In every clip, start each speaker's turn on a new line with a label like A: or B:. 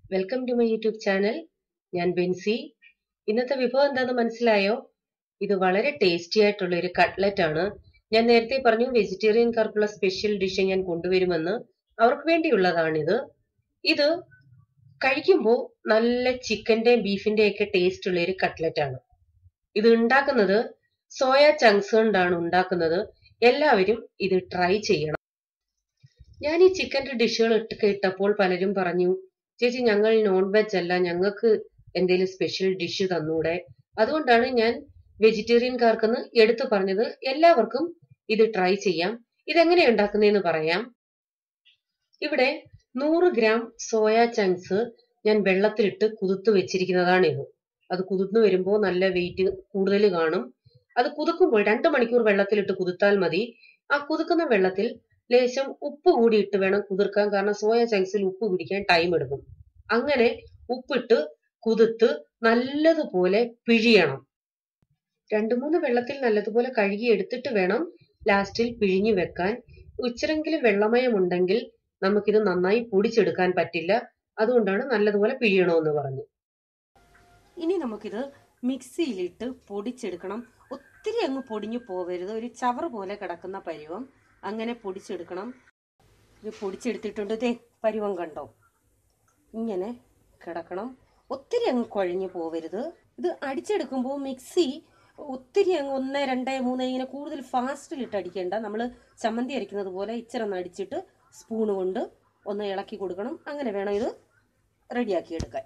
A: welcome to my YouTube channel ഞാൻ ബെൻസി ഇന്നത്തെ വിഭവം എന്താണെന്ന് മനസ്സിലായോ ഇത് വളരെ ടേസ്റ്റി ആയിട്ടുള്ള ഒരു കട്ട്ലറ്റ് ആണ് ഞാൻ നേരത്തെ പറഞ്ഞു വെജിറ്റേറിയൻകാർക്കുള്ള സ്പെഷ്യൽ ഡിഷ് ഞാൻ കൊണ്ടുവരുമെന്ന് അവർക്ക് വേണ്ടിയുള്ളതാണിത് ഇത് കഴിക്കുമ്പോൾ നല്ല ചിക്കന്റെയും ബീഫിന്റെയും ഒക്കെ ടേസ്റ്റ് ഉള്ള ഒരു കട്ട്ലറ്റ് ആണ് ഇത് ഉണ്ടാക്കുന്നത് സോയ ചങ്ക്സ് കൊണ്ടാണ് ഉണ്ടാക്കുന്നത് എല്ലാവരും ഇത് ട്രൈ ചെയ്യണം ഞാൻ ഈ ചിക്കന്റെ ഡിഷുകൾ ഇട്ട് ഇട്ടപ്പോൾ പലരും പറഞ്ഞു ചേച്ചി ഞങ്ങൾ നോൺ വെജ് അല്ല ഞങ്ങൾക്ക് എന്തെങ്കിലും സ്പെഷ്യൽ ഡിഷ് തന്നൂടെ അതുകൊണ്ടാണ് ഞാൻ വെജിറ്റേറിയൻകാർക്കെന്ന് എടുത്തു പറഞ്ഞത് എല്ലാവർക്കും ഇത് ട്രൈ ചെയ്യാം ഇതെങ്ങനെ ഉണ്ടാക്കുന്നതെന്ന് പറയാം ഇവിടെ നൂറ് ഗ്രാം സോയ ചങ്ക്സ് ഞാൻ വെള്ളത്തിലിട്ട് കുതിർത്ത് വെച്ചിരിക്കുന്നതാണ് ഇത് അത് കുതിർന്നു വരുമ്പോൾ നല്ല വെയിറ്റ് കൂടുതൽ കാണും അത് കുതുക്കുമ്പോൾ രണ്ട് മണിക്കൂർ വെള്ളത്തിലിട്ട് കുതിർത്താൽ മതി ആ കുതുക്കുന്ന വെള്ളത്തിൽ ലേശം ഉപ്പ് കൂടി ഇട്ട് വേണം കുതിർക്കാൻ കാരണം സോയ ചങ്ക്സിൽ ഉപ്പ് പിടിക്കാൻ ടൈം എടുക്കും അങ്ങനെ ഉപ്പിട്ട് കുതിർത്ത് നല്ലതുപോലെ പിഴിയണം രണ്ടു മൂന്ന് വെള്ളത്തിൽ നല്ലതുപോലെ കഴുകി എടുത്തിട്ട് വേണം ലാസ്റ്റിൽ പിഴിഞ്ഞു വെക്കാൻ ഇച്ചിരെങ്കിലും വെള്ളമയമുണ്ടെങ്കിൽ നമുക്കിത് നന്നായി പൊടിച്ചെടുക്കാൻ പറ്റില്ല അതുകൊണ്ടാണ് നല്ലതുപോലെ പിഴിയണമെന്ന് പറഞ്ഞു
B: ഇനി നമുക്കിത് മിക്സിയിലിട്ട് പൊടിച്ചെടുക്കണം ഒത്തിരി അങ്ങ് പൊടിഞ്ഞു പോവരുത് ഒരു ചവർ പോലെ കിടക്കുന്ന പരുവം അങ്ങനെ പൊടിച്ചെടുക്കണം ഇത് പൊടിച്ചെടുത്തിട്ടുണ്ട് ദേ പരുവം കണ്ടോ ഇങ്ങനെ കിടക്കണം ഒത്തിരി അങ്ങ് കുഴഞ്ഞു പോവരുത് ഇത് അടിച്ചെടുക്കുമ്പോൾ മിക്സി ഒത്തിരി അങ്ങ് ഒന്ന് രണ്ട് മൂന്ന് ഇങ്ങനെ കൂടുതൽ ഫാസ്റ്റിലിട്ട് അടിക്കേണ്ട നമ്മൾ ചമ്മന്തി അരിക്കുന്നത് പോലെ ഇച്ചിരി ഒന്ന് അടിച്ചിട്ട് സ്പൂണ് കൊണ്ട് ഒന്ന് ഇളക്കി കൊടുക്കണം അങ്ങനെ വേണം ഇത് റെഡിയാക്കി എടുക്കാൻ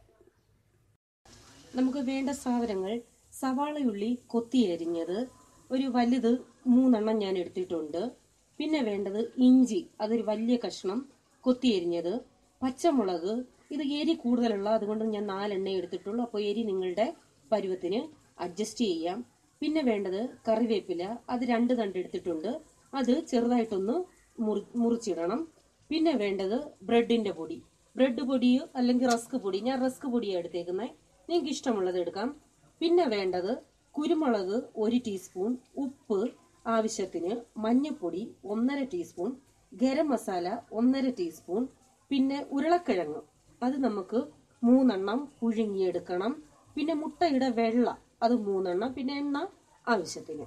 B: നമുക്ക് വേണ്ട സാധനങ്ങൾ സവാളയുള്ളി കൊത്തി എരിഞ്ഞത് ഒരു വലുത് മൂന്നെണ്ണം ഞാൻ എടുത്തിട്ടുണ്ട് പിന്നെ വേണ്ടത് ഇഞ്ചി അതൊരു വലിയ കഷ്ണം കൊത്തി എരിഞ്ഞത് പച്ചമുളക് ഇത് എരി കൂടുതലുള്ള അതുകൊണ്ട് ഞാൻ നാലെണ്ണ എടുത്തിട്ടുള്ളൂ അപ്പോൾ എരി നിങ്ങളുടെ പരുവത്തിന് അഡ്ജസ്റ്റ് ചെയ്യാം പിന്നെ വേണ്ടത് കറിവേപ്പില അത് രണ്ട് തണ്ട് എടുത്തിട്ടുണ്ട് അത് ചെറുതായിട്ടൊന്ന് മുറി മുറിച്ചിടണം പിന്നെ വേണ്ടത് ബ്രെഡിന്റെ പൊടി ബ്രെഡ് പൊടിയോ അല്ലെങ്കിൽ റസ്ക് പൊടി ഞാൻ റസ്ക് പൊടിയാണ് എടുത്തേക്കുന്നത് നിങ്ങൾക്ക് ഇഷ്ടമുള്ളത് എടുക്കാം പിന്നെ വേണ്ടത് കുരുമുളക് ഒരു ടീസ്പൂൺ ഉപ്പ് ആവശ്യത്തിന് മഞ്ഞൾപ്പൊടി ഒന്നര ടീസ്പൂൺ ഗരം മസാല ഒന്നര ടീസ്പൂൺ പിന്നെ ഉരുളക്കിഴങ്ങ് അത് നമുക്ക് മൂന്നെണ്ണം പുഴുങ്ങിയെടുക്കണം പിന്നെ മുട്ടയുടെ വെള്ള അത് മൂന്നെണ്ണം പിന്നെ എണ്ണ ആവശ്യത്തിന്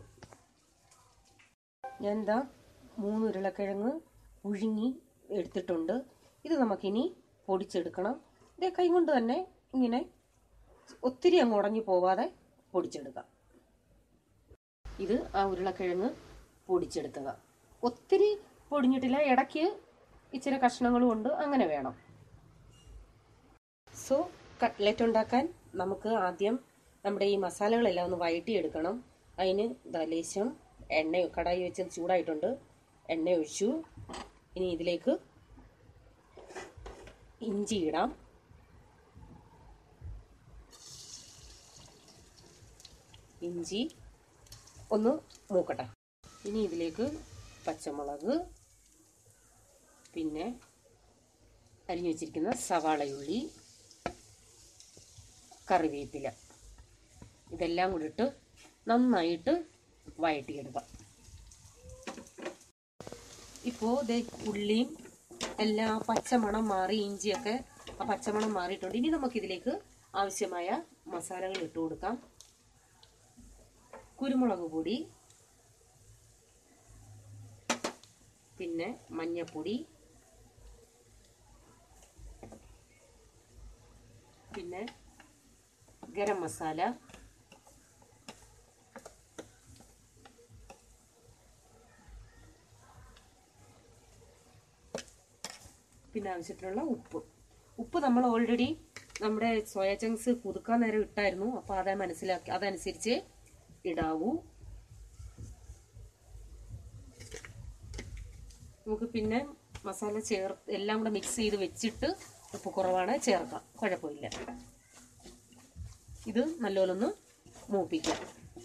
B: ഞാൻ എന്താ മൂന്ന് ഉരുളക്കിഴങ്ങ് പുഴുങ്ങി എടുത്തിട്ടുണ്ട് ഇത് നമുക്കിനി പൊടിച്ചെടുക്കണം ഇതേ കൈ കൊണ്ട് തന്നെ ഇങ്ങനെ ഒത്തിരി അങ്ങ് ഉടഞ്ഞു പോവാതെ പൊടിച്ചെടുക്കാം ഇത് ആ ഉരുളക്കിഴങ്ങ് പൊടിച്ചെടുത്തത ഒത്തിരി പൊടിഞ്ഞിട്ടില്ല ഇടയ്ക്ക് ഇച്ചിരി കഷ്ണങ്ങളും ഉണ്ട് അങ്ങനെ വേണം സോ കട്ട്ലറ്റ് ഉണ്ടാക്കാൻ നമുക്ക് ആദ്യം നമ്മുടെ ഈ മസാലകളെല്ലാം ഒന്ന് വഴറ്റിയെടുക്കണം അതിന് ലേശം എണ്ണ കടായി വെച്ച് ചൂടായിട്ടുണ്ട് എണ്ണ ഒഴിച്ചു ഇനി ഇതിലേക്ക് ഇഞ്ചി ഇടാം ഇഞ്ചി ഒന്ന് മൂക്കട്ടെ ഇനി ഇതിലേക്ക് പച്ചമുളക് പിന്നെ അരിഞ്ഞു വെച്ചിരിക്കുന്ന സവാളയുള്ളി കറിവേപ്പില ഇതെല്ലാം കൂടി ഇട്ട് നന്നായിട്ട് വഴറ്റിയെടുക്കാം ഇപ്പോൾ ദേ ഉള്ളിയും എല്ലാം പച്ചമണം മാറി ഇഞ്ചിയൊക്കെ ആ പച്ചമണം മാറിയിട്ടുണ്ട് ഇനി നമുക്കിതിലേക്ക് ആവശ്യമായ മസാലകൾ ഇട്ട് കൊടുക്കാം കുരുമുളക് പൊടി പിന്നെ മഞ്ഞപ്പൊടി പിന്നെ ഗരം മസാല പിന്നെ ആവശ്യത്തിനുള്ള ഉപ്പ് ഉപ്പ് നമ്മൾ ഓൾറെഡി നമ്മുടെ സോയ ചങ്ക്സ് കുതുക്കാൻ നേരം ഇട്ടായിരുന്നു അപ്പോൾ അത് മനസ്സിലാക്കി അതനുസരിച്ച് ഇടാവൂ നമുക്ക് പിന്നെ മസാല ചേർ എല്ലാം കൂടെ മിക്സ് ചെയ്ത് വെച്ചിട്ട് ഉപ്പ് കുറവാണ് ചേർക്കാം കുഴപ്പമില്ല ഇത് നല്ലോണം ഒന്ന് മൂപ്പിക്കാം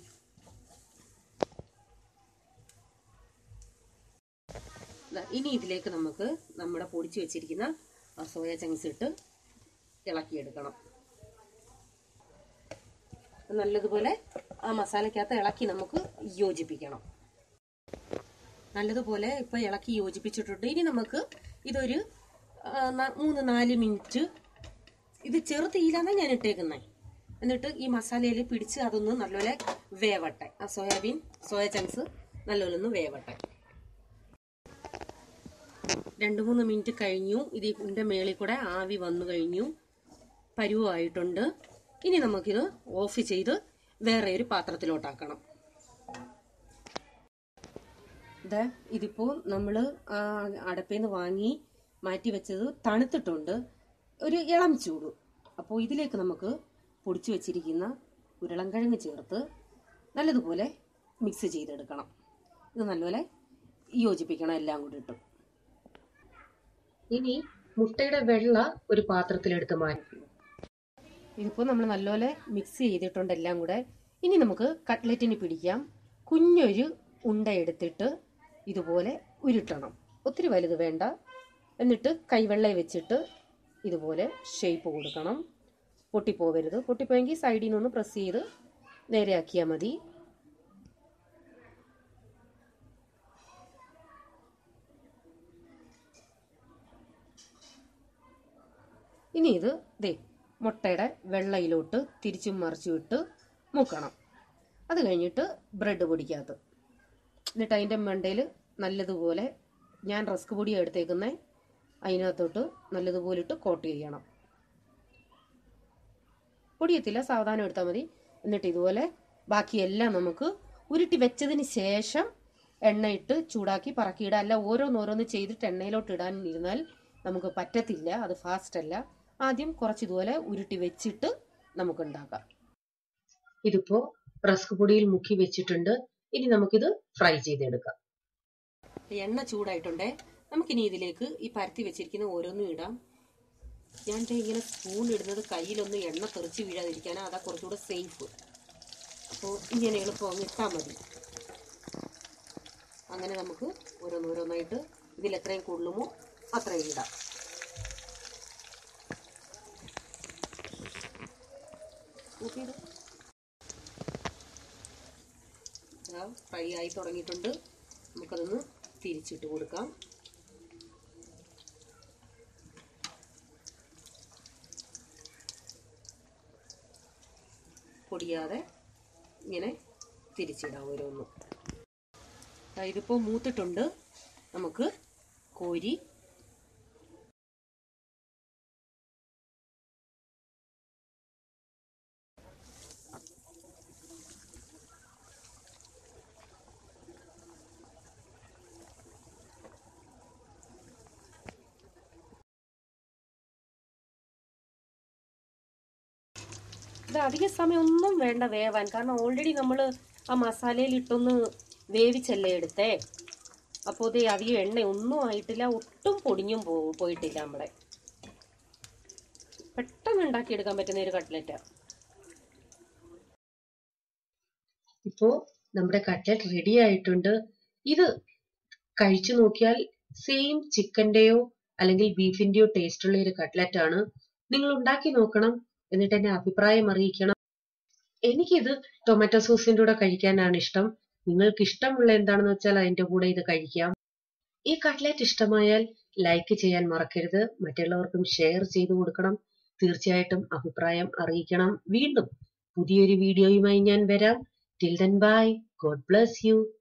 B: ഇനി ഇതിലേക്ക് നമുക്ക് നമ്മുടെ പൊടിച്ചു വെച്ചിരിക്കുന്ന ആ സോയ ചങ്ക്സ് ഇട്ട് ഇളക്കിയെടുക്കണം നല്ലതുപോലെ ആ മസാലക്കകത്ത് ഇളക്കി നമുക്ക് യോജിപ്പിക്കണം നല്ലതുപോലെ ഇപ്പൊ ഇളക്കി യോജിപ്പിച്ചിട്ടുണ്ട് ഇനി നമുക്ക് ഇതൊരു ആ, ന- മൂന്ന് നാല് മിനിറ്റ് ഇത് ചെറു തീയിലാണ് ഞാൻ ഇട്ടേക്കുന്നത് എന്നിട്ട് ഈ മസാലയിൽ പിടിച്ച് അതൊന്ന് നല്ലപോലെ വേവട്ടെ ആ സോയാബീൻ സോയ ചങ്ക്സ് നല്ലപോലെ ഒന്ന് വേവട്ടെ രണ്ട് മൂന്ന് മിനിറ്റ് കഴിഞ്ഞു ഇതിന്റെ മേളിൽ കൂടെ ആവി വന്നു കഴിഞ്ഞു പരുവമായിട്ടുണ്ട് ഇനി നമുക്കിത് ഓഫ് ചെയ്ത് വേറെ ഒരു പാത്രത്തിലോട്ടാക്കണം ഇതാ ഇതിപ്പോ നമ്മള് ആ അടപ്പിൽ നിന്ന് വാങ്ങി മാറ്റി വെച്ചത് തണുത്തിട്ടുണ്ട് ഒരു ഇളം ചൂട് അപ്പോൾ ഇതിലേക്ക് നമുക്ക് പൊടിച്ചു വെച്ചിരിക്കുന്ന ഉരുളൻകിഴങ്ങ് ചേർത്ത് നല്ലതുപോലെ മിക്സ് ചെയ്തെടുക്കണം ഇത് നല്ലപോലെ യോജിപ്പിക്കണം എല്ലാം കൂടി ഇട്ട്
A: ഇനി മുട്ടയുടെ വെള്ള ഒരു പാത്രത്തിലെടുത്ത് മാറ്റി
B: ഇതിപ്പോൾ നമ്മൾ നല്ലപോലെ മിക്സ് ചെയ്തിട്ടുണ്ട് എല്ലാം കൂടെ ഇനി നമുക്ക് കട്ട്ലറ്റിന് പിടിക്കാം കുഞ്ഞൊരു ഉണ്ട എടുത്തിട്ട് ഇതുപോലെ ഉരുട്ടണം ഒത്തിരി വലുത് വേണ്ട എന്നിട്ട് കൈവെള്ള വെച്ചിട്ട് ഇതുപോലെ ഷേപ്പ് കൊടുക്കണം പൊട്ടിപ്പോവരുത് പൊട്ടിപ്പോയെങ്കിൽ സൈഡിൽ നിന്ന് പ്രസ് ചെയ്ത് നേരെയാക്കിയാൽ മതി ഇനി ഇത് ദേ മുട്ടയുടെ വെള്ളയിലോട്ട് തിരിച്ചും മറിച്ചും ഇട്ട് മുക്കണം അത് കഴിഞ്ഞിട്ട് ബ്രെഡ് പൊടിക്കകത്ത് എന്നിട്ട് അതിൻ്റെ മണ്ടയിൽ നല്ലതുപോലെ ഞാൻ റസ്ക് പൊടിയാണ് എടുത്തേക്കുന്നത് അതിനകത്തോട്ട് നല്ലതുപോലെ ഇട്ട് കോട്ട് ചെയ്യണം പൊടിയത്തില്ല സാവധാനം എടുത്താൽ മതി എന്നിട്ട് ഇതുപോലെ ബാക്കിയെല്ലാം നമുക്ക് ഉരുട്ടി വെച്ചതിന് ശേഷം എണ്ണയിട്ട് ചൂടാക്കി പറക്കിയിടാം അല്ല ഓരോന്നോരോന്ന് ചെയ്തിട്ട് എണ്ണയിലോട്ട് ഇടാൻ ഇരുന്നാൽ നമുക്ക് പറ്റത്തില്ല അത് ഫാസ്റ്റ് അല്ല ആദ്യം കുറച്ച് ഇതുപോലെ ഉരുട്ടി വെച്ചിട്ട് നമുക്ക് ഉണ്ടാക്കാം
A: ഇതിപ്പോ റസ്ക് പൊടിയിൽ മുക്കി വെച്ചിട്ടുണ്ട് ഇനി നമുക്കിത് ഫ്രൈ ചെയ്തെടുക്കാം
B: എണ്ണ ചൂടായിട്ടുണ്ടേ നമുക്കിനി ഇതിലേക്ക് ഈ പരത്തി വെച്ചിരിക്കുന്ന ഓരോന്നും ഇടാം ഞാൻ ദേ ഇങ്ങനെ സ്പൂൺ ഇടുന്നത് കയ്യിലൊന്നും എണ്ണ തെറിച്ച് വീഴാതിരിക്കാനാ അതാ കുറച്ചുകൂടെ സേഫ് അപ്പോൾ ഇങ്ങനെ എളുപ്പം അങ്ങ് ഇട്ടാൽ മതി അങ്ങനെ നമുക്ക് ഓരോന്നോരോന്നായിട്ട് ഇതിൽ എത്രയും കൊള്ളുമോ അത്രയും ഇടാം നോക്കിയത് ഫ്രൈ ആയി തുടങ്ങിയിട്ടുണ്ട് നമുക്കതൊന്ന് തിരിച്ചിട്ട് കൊടുക്കാം പൊടിയാതെ ഇങ്ങനെ തിരിച്ചിടാം ഓരോന്നും ദാ ഇതിപ്പോൾ മൂത്തിട്ടുണ്ട് നമുക്ക് കോരി ഇത് അധിക സമയം ഒന്നും വേണ്ട വേവാൻ കാരണം ഓൾറെഡി നമ്മൾ ആ മസാലയിൽ ഇട്ടൊന്ന് വേവിച്ചല്ലേ എടുത്തേ അപ്പോൾ ഇത് അധികം എണ്ണ ഒന്നും ആയിട്ടില്ല ഒട്ടും പൊടിഞ്ഞും പോ പോയിട്ടില്ല നമ്മളെ പെട്ടെന്ന് ഉണ്ടാക്കിയെടുക്കാൻ പറ്റുന്ന ഒരു കട്ട്ലറ്റാ
A: ഇപ്പോ നമ്മുടെ കട്ട്ലറ്റ് റെഡി ആയിട്ടുണ്ട് ഇത് കഴിച്ചു നോക്കിയാൽ സെയിം ചിക്കന്റെയോ അല്ലെങ്കിൽ ബീഫിന്റെയോ ടേസ്റ്റ് ഉള്ള ഒരു കട്ട്ലറ്റ് ആണ് നിങ്ങൾ ഉണ്ടാക്കി നോക്കണം എന്നിട്ട് എന്നെ അഭിപ്രായം അറിയിക്കണം എനിക്കിത് ടൊമാറ്റോ സോസിന്റെ കൂടെ കഴിക്കാനാണ് ഇഷ്ടം നിങ്ങൾക്ക് ഇഷ്ടമുള്ള എന്താണെന്ന് വെച്ചാൽ അതിന്റെ കൂടെ ഇത് കഴിക്കാം ഈ കട്ട്ലറ്റ് ഇഷ്ടമായാൽ ലൈക്ക് ചെയ്യാൻ മറക്കരുത് മറ്റുള്ളവർക്കും ഷെയർ ചെയ്തു കൊടുക്കണം തീർച്ചയായിട്ടും അഭിപ്രായം അറിയിക്കണം വീണ്ടും പുതിയൊരു വീഡിയോയുമായി ഞാൻ വരാം till then bye God bless U